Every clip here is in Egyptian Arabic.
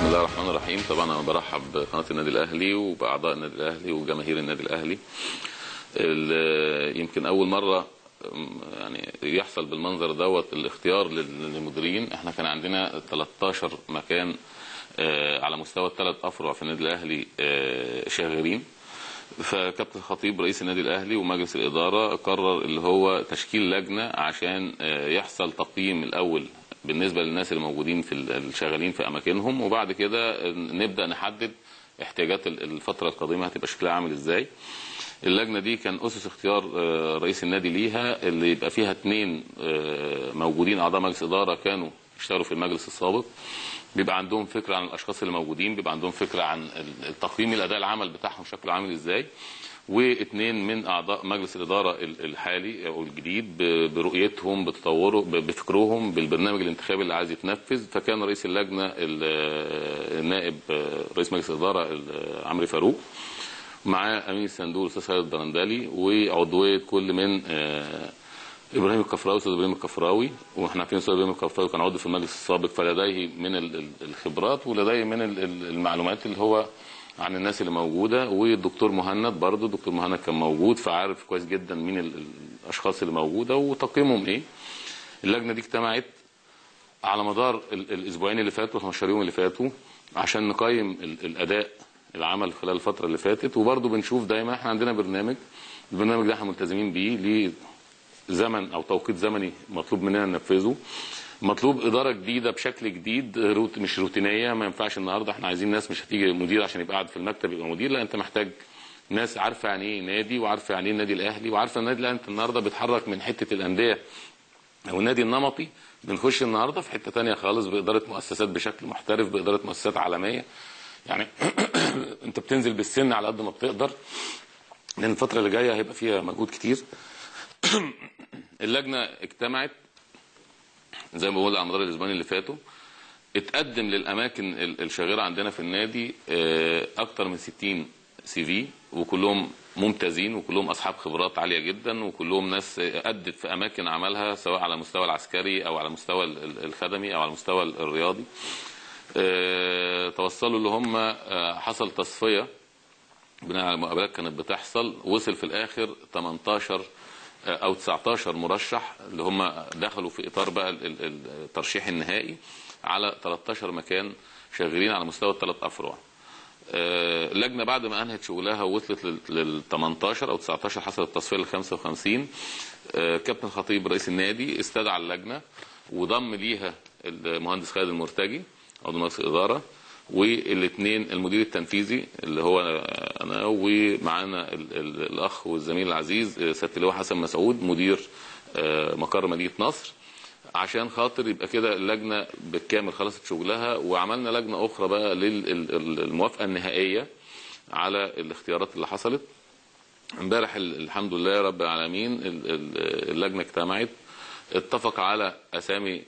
الله الرحمن الرحيم طبعا انا برحب بقناه النادي الاهلي وباعضاء النادي الاهلي وجماهير النادي الاهلي ال- يمكن اول مره أم، يعني يحصل بالمنظر دوت الاختيار لل- للمديرين احنا كان عندنا 13 مكان آه، على مستوى الثلاث افرع في النادي الاهلي آه، شاغرين فكابتن خطيب رئيس النادي الاهلي ومجلس الاداره قرر اللي هو تشكيل لجنه عشان آه، يحصل تقييم الاول بالنسبه للناس اللي موجودين في ال- الشغالين في اماكنهم وبعد كده نبدا نحدد احتياجات ال- الفتره القادمه هتبقى شكلها عامل ازاي اللجنه دي كان اسس اختيار آه، رئيس النادي ليها اللي يبقى فيها اثنين موجودين اعضاء مجلس اداره كانوا اشتغلوا في المجلس السابق بيبقى عندهم فكره عن الاشخاص اللي موجودين بيبقى عندهم فكره عن ال- التقييم الاداء العمل بتاعهم شكله عامل ازاي واثنين من اعضاء مجلس الاداره ال- الحالي او الجديد ب- برؤيتهم بتطوره ب- بفكرهم بالبرنامج الانتخابي اللي عايز يتنفذ فكان رئيس اللجنه ال- النائب آه، رئيس مجلس الاداره ال- عمرو فاروق معاه امين الصندوق الاستاذ خالد الدرندلي وعضويه كل من آه، ابراهيم الكفراوي استاذ ابراهيم الكفراوي واحنا عارفين استاذ ابراهيم الكفراوي كان عضو في المجلس السابق فلديه من ال- ال- الخبرات ولديه من ال- ال- المعلومات اللي هو عن الناس اللي موجوده والدكتور مهند برضه الدكتور مهند كان موجود فعارف كويس جدا مين ال- ال- الاشخاص اللي موجوده وتقييمهم ايه اللجنه دي اجتمعت على مدار ال- الاسبوعين اللي فاتوا 15 يوم اللي فاتوا عشان نقيم ال- الاداء العمل خلال الفتره اللي فاتت وبرضه بنشوف دايما احنا عندنا برنامج البرنامج ده احنا ملتزمين بيه ليه زمن او توقيت زمني مطلوب مننا ننفذه مطلوب اداره جديده بشكل جديد روت مش روتينيه ما ينفعش النهارده احنا عايزين ناس مش هتيجي مدير عشان يبقى قاعد في المكتب يبقى مدير لا انت محتاج ناس عارفه يعني ايه نادي وعارفه يعني ايه النادي الاهلي وعارفه النادي الاهلي انت النهارده بيتحرك من حته الانديه او النادي النمطي بنخش النهارده في حته تانية خالص باداره مؤسسات بشكل محترف باداره مؤسسات عالميه يعني انت بتنزل بالسن على قد ما بتقدر لان الفتره اللي جايه هيبقى فيها مجهود كتير اللجنه اجتمعت زي ما بقول على مدار الاسبوعين اللي فاتوا اتقدم للاماكن ال- الشاغره عندنا في النادي آه، اكتر من 60 سي في وكلهم ممتازين وكلهم اصحاب خبرات عاليه جدا وكلهم ناس آه، ادت في اماكن عملها سواء على المستوى العسكري او على المستوى ال- ال- الخدمي او على المستوى ال- الرياضي آه، توصلوا اللي هم آه، حصل تصفيه بناء على مقابلات كانت بتحصل وصل في الاخر 18 او 19 مرشح اللي هم دخلوا في اطار بقى ال- ال- الترشيح النهائي على 13 مكان شغالين على مستوى الثلاث افرع. آه، اللجنه بعد ما انهت شغلها ووصلت لل- لل 18 او 19 حصل التصفيه لل 55 آه، كابتن خطيب رئيس النادي استدعى اللجنه وضم ليها المهندس خالد المرتجي عضو مجلس الاداره والاثنين المدير التنفيذي اللي هو انا ومعانا ال- ال- الاخ والزميل العزيز آه، سياده اللواء حسن مسعود مدير آه، مقر مدينه نصر عشان خاطر يبقى كده اللجنه بالكامل خلصت شغلها وعملنا لجنه اخرى بقى للموافقه النهائيه على الاختيارات اللي حصلت امبارح ال- الحمد لله رب العالمين ال- ال- اللجنه اجتمعت اتفق على اسامي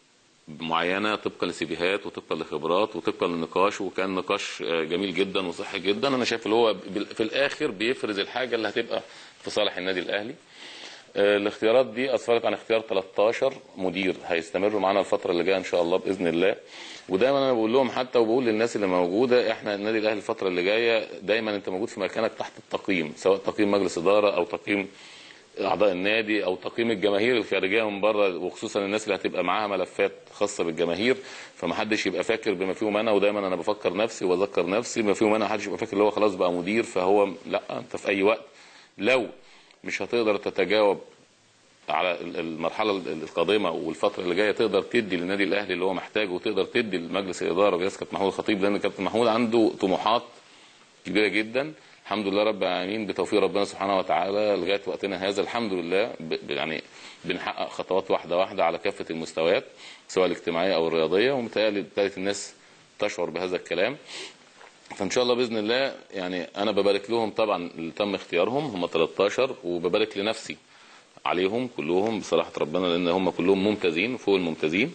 معينه طبقا لسيفيهات وطبقا لخبرات وطبقا للنقاش وكان نقاش آه، جميل جدا وصحي جدا انا شايف اللي هو بال- في الاخر بيفرز الحاجه اللي هتبقى في صالح النادي الاهلي آه، الاختيارات دي اسفرت عن اختيار 13 مدير هيستمروا معانا الفتره اللي جايه ان شاء الله باذن الله ودايما انا بقول لهم حتى وبقول للناس اللي موجوده احنا النادي الاهلي الفتره اللي جايه دايما انت موجود في مكانك تحت التقييم سواء تقييم مجلس اداره او تقييم اعضاء النادي او تقييم الجماهير الخارجيه من بره وخصوصا الناس اللي هتبقى معاها ملفات خاصه بالجماهير فمحدش يبقى فاكر بما فيهم انا ودايما انا بفكر نفسي واذكر نفسي بما فيهم انا محدش يبقى فاكر اللي هو خلاص بقى مدير فهو لا انت في اي وقت لو مش هتقدر تتجاوب على ال- المرحله ال- القادمه والفتره اللي جايه تقدر تدي للنادي الاهلي اللي هو محتاجه وتقدر تدي لمجلس الاداره برئاسه كابتن محمود الخطيب لان كابتن محمود عنده طموحات كبيره جدا الحمد لله رب العالمين بتوفيق ربنا سبحانه وتعالى لغايه وقتنا هذا الحمد لله ب- ب- يعني بنحقق خطوات واحده واحده على كافه المستويات سواء الاجتماعيه او الرياضيه ومتهيألي ابتدت الناس تشعر بهذا الكلام فان شاء الله باذن الله يعني انا ببارك لهم طبعا اللي تم اختيارهم هم 13 وببارك لنفسي عليهم كلهم بصراحه ربنا لان هم كلهم ممتازين فوق الممتازين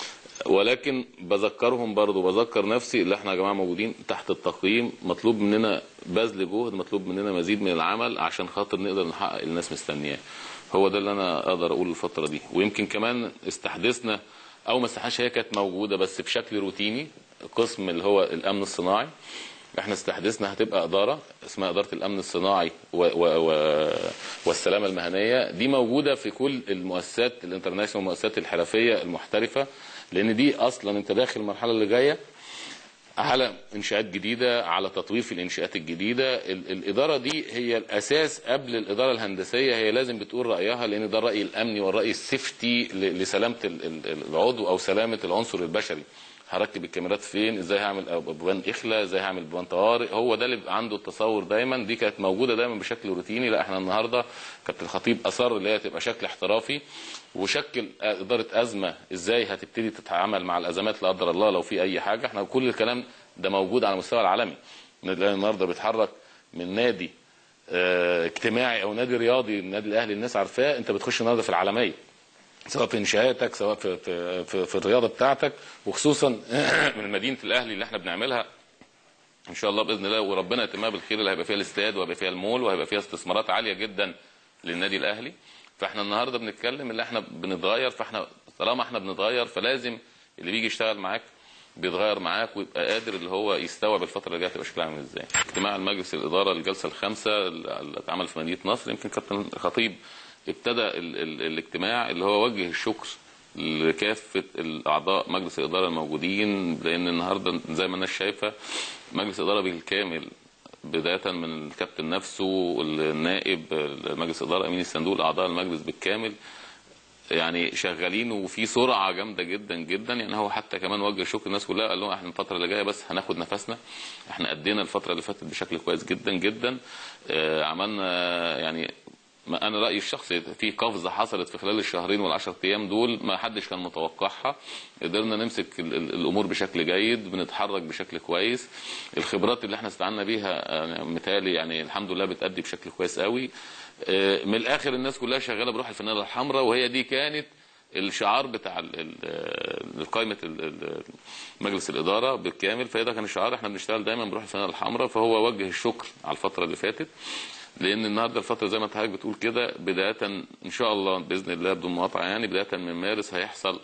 ولكن بذكرهم برضو بذكر نفسي اللي احنا يا جماعه موجودين تحت التقييم مطلوب مننا بذل جهد مطلوب مننا مزيد من العمل عشان خاطر نقدر نحقق اللي الناس مستنياه هو ده اللي انا اقدر اقوله الفتره دي ويمكن كمان استحدثنا او ما استحدثش هي كانت موجوده بس بشكل روتيني قسم اللي هو الامن الصناعي احنا استحدثنا هتبقى اداره اسمها اداره الامن الصناعي و و و والسلامه المهنيه دي موجوده في كل المؤسسات الانترناشونال والمؤسسات الحرفيه المحترفه لان دي اصلا انت داخل المرحله اللي جايه على انشاءات جديده على تطوير في الانشاءات الجديده ال- الاداره دي هي الاساس قبل الاداره الهندسيه هي لازم بتقول رايها لان ده الراي الامني والراي السيفتي ل- لسلامه ال- ال- العضو او سلامه العنصر البشري هركب الكاميرات فين ازاي هعمل بيبان اخلاء ازاي هعمل بيبان طوارئ هو ده اللي بيبقى عنده التصور دايما دي كانت موجوده دايما بشكل روتيني لا احنا النهارده كابتن الخطيب اصر اللي هي تبقى شكل احترافي وشكل اداره ازمه ازاي هتبتدي تتعامل مع الازمات لا قدر الله لو في اي حاجه احنا كل الكلام ده موجود على المستوى العالمي النادي النهارده بيتحرك من نادي اه اجتماعي او نادي رياضي النادي الاهلي الناس عارفاه انت بتخش النهارده في العالميه سواء في انشاءاتك سواء في في في, في الرياضه بتاعتك وخصوصا من مدينه الاهلي اللي احنا بنعملها ان شاء الله باذن الله وربنا يتمها بالخير اللي هيبقى فيها الاستاد وهيبقى فيها المول وهيبقى فيها استثمارات عاليه جدا للنادي الاهلي فاحنا النهارده بنتكلم اللي احنا بنتغير فاحنا طالما احنا بنتغير فلازم اللي بيجي يشتغل معاك بيتغير معاك ويبقى قادر اللي هو يستوعب الفتره اللي جايه هتبقى شكلها عامل ازاي. اجتماع المجلس الاداره الجلسه الخامسه اللي اتعمل في مدينه نصر يمكن كابتن خطيب ابتدى ال ال الاجتماع اللي هو وجه الشكر لكافه الاعضاء مجلس الاداره الموجودين لان النهارده زي ما الناس شايفه مجلس الاداره بالكامل بدايه من الكابتن نفسه النائب مجلس الاداره امين الصندوق اعضاء المجلس بالكامل يعني شغالين وفي سرعه جامده جدا جدا يعني هو حتى كمان وجه شكر الناس كلها قال لهم احنا الفتره اللي جايه بس هناخد نفسنا احنا ادينا الفتره اللي فاتت بشكل كويس جدا جدا آه عملنا يعني ما انا رايي الشخصي في قفزه حصلت في خلال الشهرين والعشر ايام دول ما حدش كان متوقعها قدرنا نمسك ال ال الامور بشكل جيد بنتحرك بشكل كويس الخبرات اللي احنا استعنا بيها متهيألي يعني الحمد لله بتأدي بشكل كويس قوي من الاخر الناس كلها شغاله بروح الفانيله الحمراء وهي دي كانت الشعار بتاع قائمه مجلس الاداره بالكامل فهي ده كان الشعار احنا بنشتغل دايما بروح الفانيله الحمراء فهو وجه الشكر على الفتره اللي فاتت لان النهارده الفتره زي ما حضرتك بتقول كده بدايه ان شاء الله باذن الله بدون مقاطعه يعني بدايه من مارس هيحصل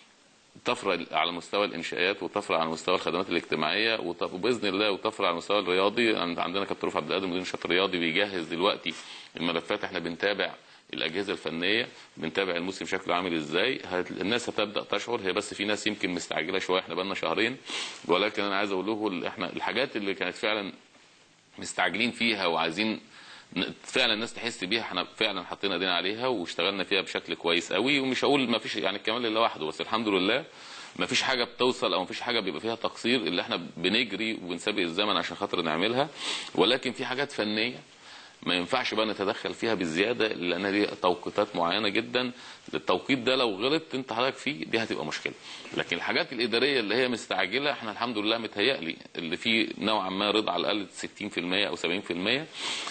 طفره على مستوى الانشاءات وطفره على مستوى الخدمات الاجتماعيه وباذن الله وطفره على المستوى الرياضي عندنا كابتن رفعت عبد القادر مدير النشاط الرياضي بيجهز دلوقتي الملفات احنا بنتابع الاجهزه الفنيه بنتابع الموسم شكله عامل ازاي الناس هتبدا تشعر هي بس في ناس يمكن مستعجله شويه احنا بقالنا شهرين ولكن انا عايز اقول له احنا الحاجات اللي كانت فعلا مستعجلين فيها وعايزين فعلا الناس تحس بيها احنا فعلا حطينا ايدينا عليها واشتغلنا فيها بشكل كويس قوي ومش هقول ما فيش يعني الكمال لله وحده بس الحمد لله ما فيش حاجه بتوصل او ما فيش حاجه بيبقى فيها تقصير اللي احنا بنجري وبنسابق الزمن عشان خاطر نعملها ولكن في حاجات فنيه ما ينفعش بقى نتدخل فيها بالزياده لان دي توقيتات معينه جدا التوقيت ده لو غلطت انت حضرتك فيه دي هتبقى مشكله لكن الحاجات الاداريه اللي هي مستعجله احنا الحمد لله متهيألي اللي فيه نوعا ما رضا على الاقل 60% او 70%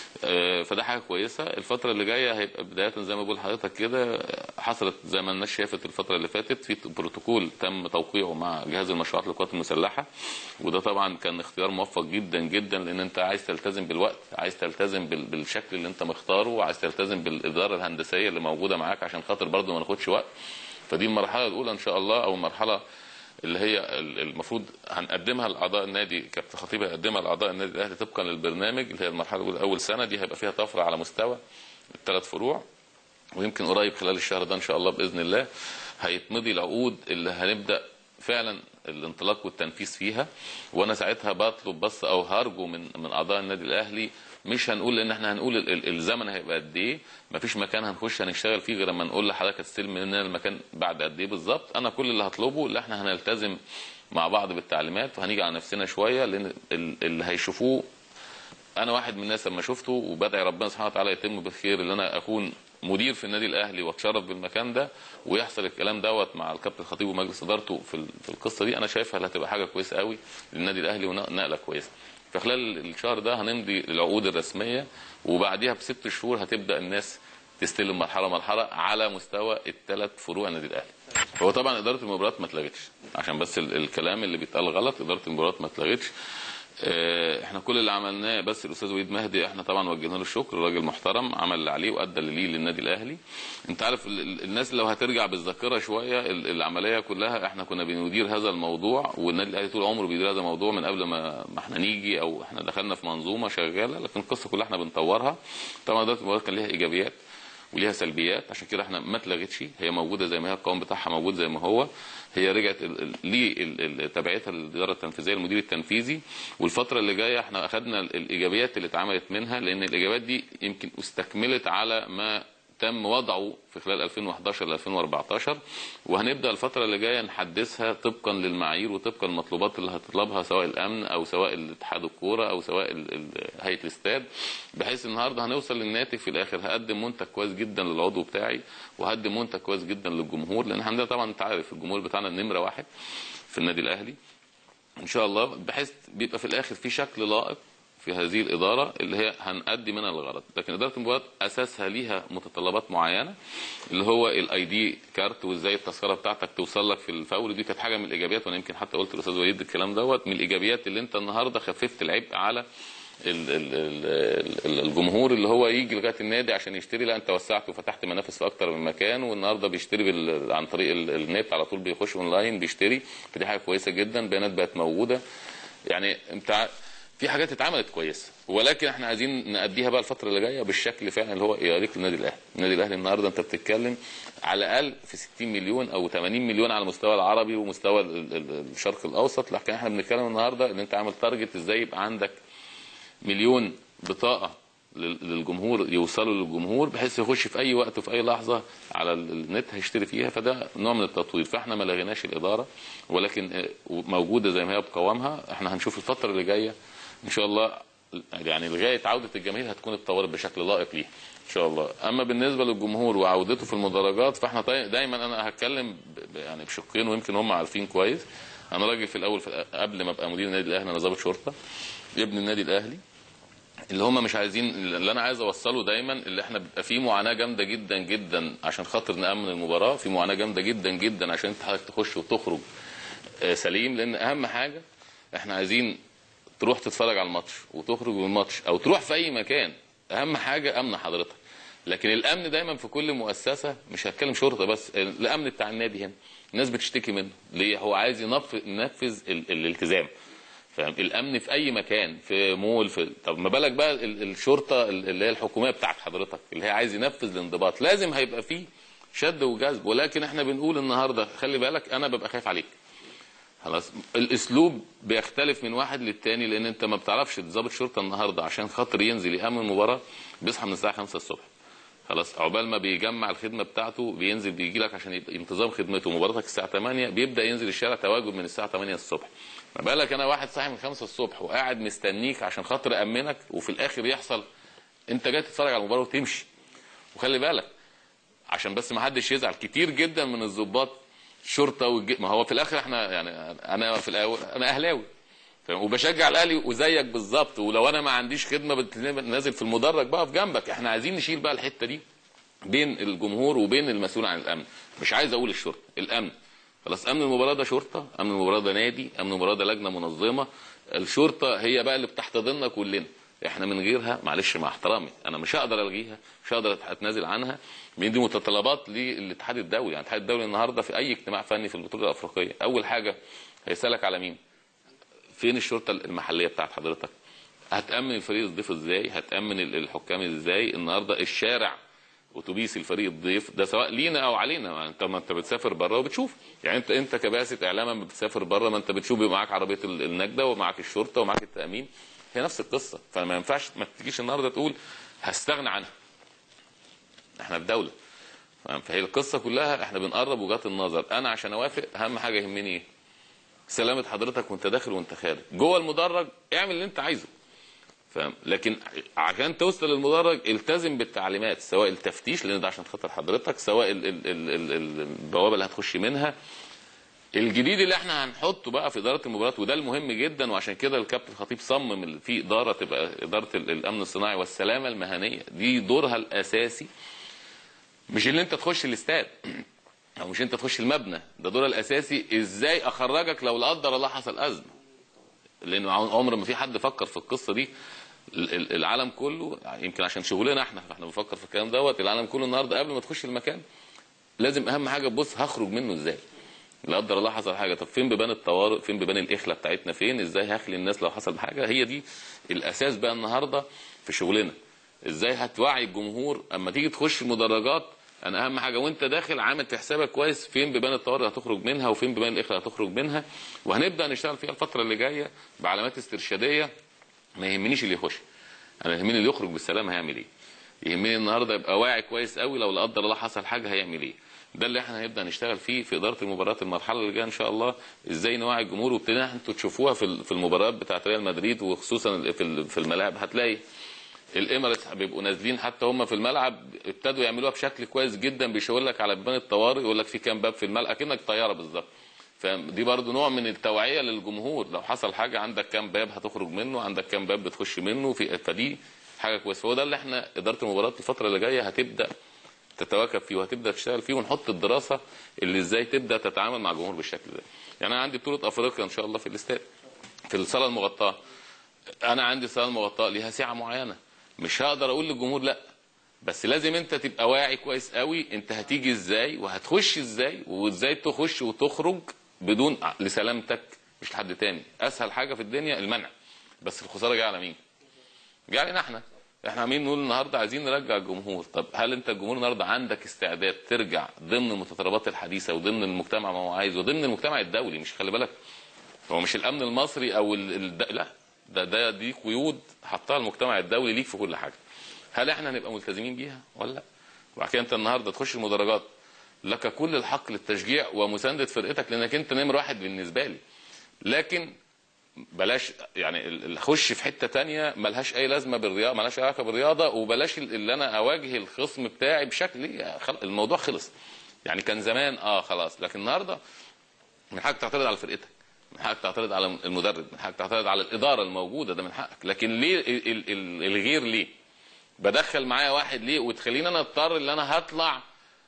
فده حاجه كويسه الفتره اللي جايه هيبقى بدايه زي ما بقول لحضرتك كده حصلت زي ما الناس شافت الفتره اللي فاتت في بروتوكول تم توقيعه مع جهاز المشروعات للقوات المسلحه وده طبعا كان اختيار موفق جدا جدا لان انت عايز تلتزم بالوقت عايز تلتزم بالشكل اللي انت مختاره وعايز تلتزم بالاداره الهندسيه اللي موجوده معاك عشان خاطر برضه ما ناخدش وقت فدي المرحله الاولى ان شاء الله او المرحله اللي هي المفروض هنقدمها لاعضاء النادي كابتن خطيب هيقدمها لاعضاء النادي الاهلي طبقا للبرنامج اللي هي المرحله الاولى اول سنه دي هيبقى فيها طفره على مستوى الثلاث فروع ويمكن قريب خلال الشهر ده ان شاء الله باذن الله هيتمضي العقود اللي هنبدا فعلا الانطلاق والتنفيذ فيها وانا ساعتها بطلب بس او هرجو من من اعضاء النادي الاهلي مش هنقول ان احنا هنقول الزمن هيبقى قد ايه مفيش مكان هنخش هنشتغل فيه غير لما نقول لحضرتك هتستلم مننا المكان بعد قد ايه بالظبط انا كل اللي هطلبه اللي احنا هنلتزم مع بعض بالتعليمات وهنيجي على نفسنا شويه لان اللي هيشوفوه انا واحد من الناس لما شفته وبدعي ربنا سبحانه وتعالى يتم بالخير ان انا اكون مدير في النادي الاهلي واتشرف بالمكان ده ويحصل الكلام دوت مع الكابتن الخطيب ومجلس ادارته في في القصه دي انا شايفها هتبقى حاجه كويسه قوي للنادي الاهلي ونقله كويسه في خلال الشهر ده هنمضي العقود الرسميه وبعديها بست شهور هتبدا الناس تستلم مرحله مرحله على مستوى الثلاث فروع النادي الاهلي. هو طبعا اداره المباريات ما اتلغتش عشان بس الكلام اللي بيتقال غلط اداره المباريات ما اتلغتش آه، احنا كل اللي عملناه بس الاستاذ وليد مهدي احنا طبعا وجهنا له الشكر راجل محترم عمل اللي عليه وادى اللي ليه للنادي الاهلي انت عارف ال- ال- الناس لو هترجع بالذاكره شويه ال- العمليه كلها احنا كنا بندير هذا الموضوع والنادي الاهلي طول عمره بيدير هذا الموضوع من قبل ما ما احنا نيجي او احنا دخلنا في منظومه شغاله لكن القصه كلها احنا بنطورها طبعا اداره المباريات كان ليها ايجابيات وليها سلبيات عشان كده احنا ما اتلغتش هي موجوده زي ما هي القوام بتاعها موجود زي ما هو هي رجعت لتبعيتها للاداره التنفيذيه المدير التنفيذي والفتره اللي جايه احنا اخذنا ال- الايجابيات اللي اتعملت منها لان الايجابيات دي يمكن استكملت على ما تم وضعه في خلال 2011 ل 2014 وهنبدا الفتره اللي جايه نحدثها طبقا للمعايير وطبقا للمطلوبات اللي هتطلبها سواء الامن او سواء الاتحاد الكوره او سواء ال- ال- هيئه الاستاد بحيث النهارده هنوصل للناتج في الاخر هقدم منتج كويس جدا للعضو بتاعي وهقدم منتج كويس جدا للجمهور لان عندنا طبعا انت عارف الجمهور بتاعنا نمره واحد في النادي الاهلي ان شاء الله بحيث بيبقى في الاخر في شكل لائق في هذه الاداره اللي هي هنأدي منها الغرض لكن اداره المباريات اساسها ليها متطلبات معينه اللي هو الاي دي كارت وازاي التذكره بتاعتك توصل لك في الفور دي كانت حاجه من الايجابيات وانا يمكن حتى قلت للاستاذ وليد الكلام دوت من الايجابيات اللي انت النهارده خففت العبء على ال- ال- ال- ال- الجمهور اللي هو يجي لغايه النادي عشان يشتري لا انت وسعت وفتحت منافس في اكتر من مكان والنهارده بيشتري بال- عن طريق ال- النت على طول بيخش اونلاين بيشتري فدي حاجه كويسه جدا بيانات بقت موجوده يعني انت في حاجات اتعملت كويسه ولكن احنا عايزين نأديها بقى الفتره اللي جايه بالشكل فعلا اللي هو يليق للنادي الاهلي النادي الاهلي النهارده انت بتتكلم على الاقل في 60 مليون او 80 مليون على المستوى العربي ومستوى ال- ال- الشرق الاوسط لكن احنا بنتكلم النهارده ان انت عامل تارجت ازاي يبقى عندك مليون بطاقه لل- للجمهور يوصلوا للجمهور بحيث يخش في اي وقت وفي اي لحظه على ال- النت هيشتري فيها فده نوع من التطوير فاحنا ما لغيناش الاداره ولكن آه، موجوده زي ما هي بقوامها احنا هنشوف الفتره اللي جايه ان شاء الله يعني لغايه عوده الجماهير هتكون اتطورت بشكل لائق ليها ان شاء الله اما بالنسبه للجمهور وعودته في المدرجات فاحنا طي- دايما انا هتكلم ب- ب- يعني بشقين ويمكن هم عارفين كويس انا راجل في الاول في قبل ما ابقى مدير النادي الاهلي انا ضابط شرطه ابن النادي الاهلي اللي هم مش عايزين اللي انا عايز اوصله دايما اللي احنا بيبقى في معاناه جامده جدا جدا عشان خاطر نامن المباراه في معاناه جامده جدا جدا عشان انت حضرتك تخش وتخرج آه، سليم لان اهم حاجه احنا عايزين تروح تتفرج على الماتش وتخرج من الماتش او تروح في اي مكان اهم حاجه امن حضرتك لكن الامن دايما في كل مؤسسه مش هتكلم شرطه بس الامن بتاع النادي هنا الناس بتشتكي منه ليه هو عايز ينف- ينفذ ال- الالتزام فاهم الامن في اي مكان في مول في طب ما بالك بقى ال- الشرطه اللي هي الحكوميه بتاعت حضرتك اللي هي عايز ينفذ الانضباط لازم هيبقى فيه شد وجذب ولكن احنا بنقول النهارده خلي بالك انا ببقى خايف عليك خلاص الاسلوب بيختلف من واحد للتاني لان انت ما بتعرفش ضابط شرطه النهارده عشان خاطر ينزل يامن مباراه بيصحى من الساعه 5 الصبح خلاص عقبال ما بيجمع الخدمه بتاعته بينزل بيجي لك عشان يبقى انتظام خدمته مباراتك الساعه 8 بيبدا ينزل الشارع تواجد من الساعه 8 الصبح ما بالك انا واحد صاحي من 5 الصبح وقاعد مستنيك عشان خاطر امنك وفي الاخر يحصل انت جاي تتفرج على المباراه وتمشي وخلي بالك عشان بس ما حدش يزعل كتير جدا من الضباط شرطه والج... ما هو في الاخر احنا يعني انا في الاول انا اهلاوي فاهم؟ وبشجع الاهلي وزيك بالظبط ولو انا ما عنديش خدمه بت- نازل في المدرج بقى في جنبك احنا عايزين نشيل بقى الحته دي بين الجمهور وبين المسؤول عن الامن مش عايز اقول الشرطه الامن خلاص امن المباراه ده شرطه امن المباراه ده نادي امن المباراه ده لجنه منظمه الشرطه هي بقى اللي بتحتضننا كلنا احنا من غيرها معلش مع احترامي انا مش هقدر الغيها مش هقدر اتنازل عنها لان دي متطلبات للاتحاد الدولي يعني الاتحاد الدولي النهارده في اي اجتماع فني في البطوله الافريقيه اول حاجه هيسالك على مين فين الشرطه المحليه بتاعت حضرتك هتامن الفريق الضيف ازاي هتامن ال- الحكام ازاي النهارده الشارع اتوبيس الفريق الضيف ده سواء لينا او علينا ما انت ما انت بتسافر بره وبتشوف يعني انت انت كباسه اعلام لما بتسافر بره ما انت بتشوف بيبقى معاك عربيه ال- النجده ومعاك الشرطه ومعاك التامين هي نفس القصه فما ينفعش ما تجيش النهارده تقول هستغنى عنها احنا في دوله فاهم؟ فهي القصه كلها احنا بنقرب وجهات النظر انا عشان اوافق اهم حاجه يهمني ايه سلامه حضرتك وانت داخل وانت خارج جوه المدرج اعمل اللي انت عايزه فاهم لكن عشان توصل للمدرج التزم بالتعليمات سواء التفتيش لان ده عشان خاطر حضرتك سواء ال ال ال ال ال البوابه اللي هتخش منها الجديد اللي احنا هنحطه بقى في اداره المباريات وده المهم جدا وعشان كده الكابتن خطيب صمم ال- في اداره تبقى اداره ال- الامن الصناعي والسلامه المهنيه دي دورها الاساسي مش اللي انت تخش الاستاد او مش انت تخش المبنى ده دورها الاساسي ازاي اخرجك لو لا قدر الله حصل ازمه لانه عمر ما في حد فكر في القصه دي ال- ال- العالم كله يعني يمكن عشان شغلنا احنا فاحنا بنفكر في الكلام دوت العالم كله النهارده قبل ما تخش المكان لازم اهم حاجه تبص هخرج منه ازاي لا قدر الله حصل حاجه طب فين بيبان الطوارئ فين بيبان الاخله بتاعتنا فين ازاي هخلي الناس لو حصل حاجه هي دي الاساس بقى النهارده في شغلنا ازاي هتوعي الجمهور اما تيجي تخش المدرجات انا اهم حاجه وانت داخل عامل في حسابك كويس فين بيبان الطوارئ هتخرج منها وفين بيبان الاخله هتخرج منها وهنبدا نشتغل فيها الفتره اللي جايه بعلامات استرشاديه ما يهمنيش اللي يخش انا يهمني اللي يخرج بالسلامه هيعمل ايه يهمني النهارده يبقى واعي كويس قوي لو لا قدر الله حصل حاجه هيعمل ايه ده اللي احنا هنبدا نشتغل فيه في اداره المباريات المرحله اللي جايه ان شاء الله ازاي نوعي الجمهور وابتدينا انتوا تشوفوها في ال- في المباريات بتاعت ريال مدريد وخصوصا في ال- في الملاعب هتلاقي الاميريتس بيبقوا نازلين حتى هم في الملعب ابتدوا يعملوها بشكل كويس جدا بيشاور لك على بيبان الطوارئ يقول لك في كام باب في الملعب اكنك طياره بالظبط فدي برضو نوع من التوعيه للجمهور لو حصل حاجه عندك كام باب هتخرج منه عندك كام باب بتخش منه في فدي حاجه كويسه فهو ده اللي احنا اداره المباريات الفتره اللي جايه هتبدا تتواكب فيه وهتبدا تشتغل فيه ونحط الدراسه اللي ازاي تبدا تتعامل مع الجمهور بالشكل ده يعني انا عندي بطوله افريقيا ان شاء الله في الاستاد في الصاله المغطاه انا عندي صاله مغطاه ليها ساعه معينه مش هقدر اقول للجمهور لا بس لازم انت تبقى واعي كويس قوي انت هتيجي ازاي وهتخش ازاي وازاي تخش وتخرج بدون لسلامتك مش لحد تاني اسهل حاجه في الدنيا المنع بس الخساره جايه على مين جايه علينا احنا احنا عاملين نقول النهارده عايزين نرجع الجمهور طب هل انت الجمهور النهارده عندك استعداد ترجع ضمن المتطلبات الحديثه وضمن المجتمع ما هو عايز وضمن المجتمع الدولي مش خلي بالك هو مش الامن المصري او ال... ال... لا ده ده دي قيود حطها المجتمع الدولي ليك في كل حاجه هل احنا هنبقى ملتزمين بيها ولا لا وبعد كده انت النهارده تخش المدرجات لك كل الحق للتشجيع ومسانده فرقتك لانك انت نمر واحد بالنسبه لي لكن بلاش يعني ال- ال- خش في حته تانية ملهاش اي لازمه بالرياضه ملهاش علاقه بالرياضه وبلاش ال- اللي انا اواجه الخصم بتاعي بشكل إيه؟ خل- الموضوع خلص يعني كان زمان اه خلاص لكن النهارده من حقك تعترض على فرقتك من حقك تعترض على المدرب من حقك تعترض على الاداره الموجوده ده من حقك لكن ليه ال- ال- ال- الغير ليه بدخل معايا واحد ليه وتخليني انا اضطر ان انا هطلع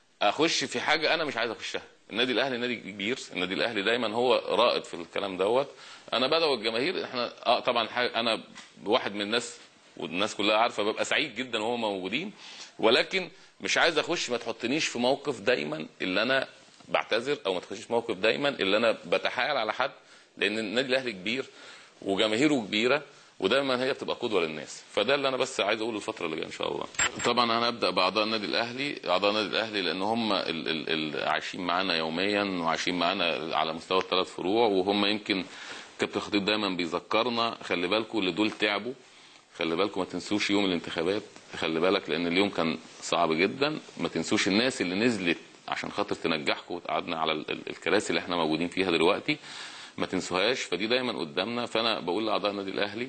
اخش في حاجه انا مش عايز اخشها النادي الاهلي نادي كبير النادي الاهلي دايما هو رائد في الكلام دوت انا بدعو الجماهير احنا اه طبعا حاجة انا واحد من الناس والناس كلها عارفه ببقى سعيد جدا وهم موجودين ولكن مش عايز اخش ما تحطنيش في موقف دايما اللي انا بعتذر او ما تخشيش في موقف دايما اللي انا بتحايل على حد لان النادي الاهلي كبير وجماهيره كبيره ودايما هي بتبقى قدوه للناس فده اللي انا بس عايز اقوله الفتره اللي جايه ان شاء الله طبعا انا هبدا باعضاء النادي الاهلي اعضاء النادي الاهلي لان هم ال ال ال عايشين معانا يوميا وعايشين معانا على مستوى الثلاث فروع وهم يمكن كابتن خطيب دايما بيذكرنا خلي بالكم اللي دول تعبوا خلي بالكم ما تنسوش يوم الانتخابات خلي بالك لان اليوم كان صعب جدا ما تنسوش الناس اللي نزلت عشان خاطر تنجحكم وتقعدنا على ال- ال- الكراسي اللي احنا موجودين فيها دلوقتي ما تنسوهاش فدي دايما قدامنا فانا بقول لاعضاء النادي الاهلي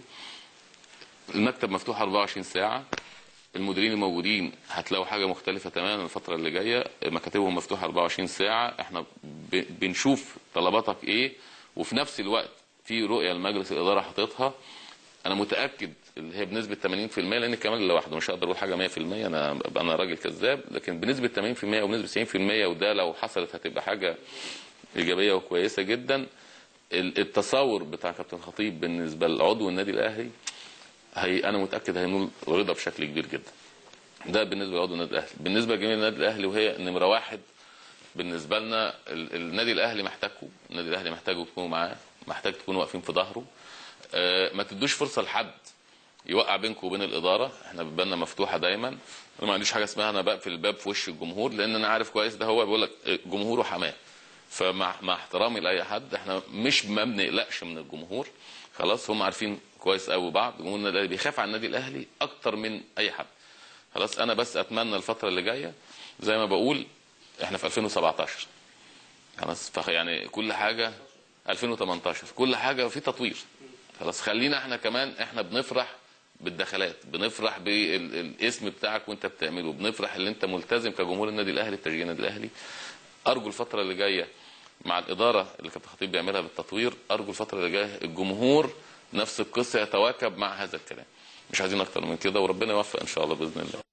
المكتب مفتوح 24 ساعه المديرين الموجودين هتلاقوا حاجه مختلفه تماما الفتره اللي جايه مكاتبهم مفتوحه 24 ساعه احنا ب- بنشوف طلباتك ايه وفي نفس الوقت في رؤيه لمجلس الاداره حاططها انا متاكد اللي هي بنسبه 80% لان كمان لوحده مش هقدر اقول حاجه 100% انا انا راجل كذاب لكن بنسبه 80% وبنسبه 90% وده لو حصلت هتبقى حاجه ايجابيه وكويسه جدا ال- التصور بتاع كابتن خطيب بالنسبه لعضو النادي الاهلي هي انا متاكد هينول رضا بشكل كبير جدا ده بالنسبه لعضو النادي الاهلي بالنسبه لجميع النادي الاهلي وهي نمره واحد بالنسبه لنا ال- النادي الاهلي محتاجكم النادي الاهلي محتاجكم تكونوا معاه محتاج تكونوا واقفين في ظهره آه، ما تدوش فرصه لحد يوقع بينكم وبين الاداره احنا بيباننا مفتوحه دايما انا ما عنديش حاجه اسمها انا بقفل الباب في وش الجمهور لان انا عارف كويس ده هو بيقول لك جمهوره حماه فمع مع احترامي لاي حد احنا مش ما بنقلقش من الجمهور خلاص هم عارفين كويس قوي بعض جمهور النادي الاهلي بيخاف على النادي الاهلي اكتر من اي حد خلاص انا بس اتمنى الفتره اللي جايه زي ما بقول احنا في 2017 خلاص فخ- يعني كل حاجه 2018 كل حاجه في تطوير خلاص خلينا احنا كمان احنا بنفرح بالدخلات بنفرح بالاسم بتاعك وانت بتعمله بنفرح اللي انت ملتزم كجمهور النادي الاهلي بتشجيع النادي الاهلي ارجو الفتره اللي جايه مع الاداره اللي كابتن خطيب بيعملها بالتطوير ارجو الفتره اللي جايه الجمهور نفس القصه يتواكب مع هذا الكلام مش عايزين اكتر من كده وربنا يوفق ان شاء الله باذن الله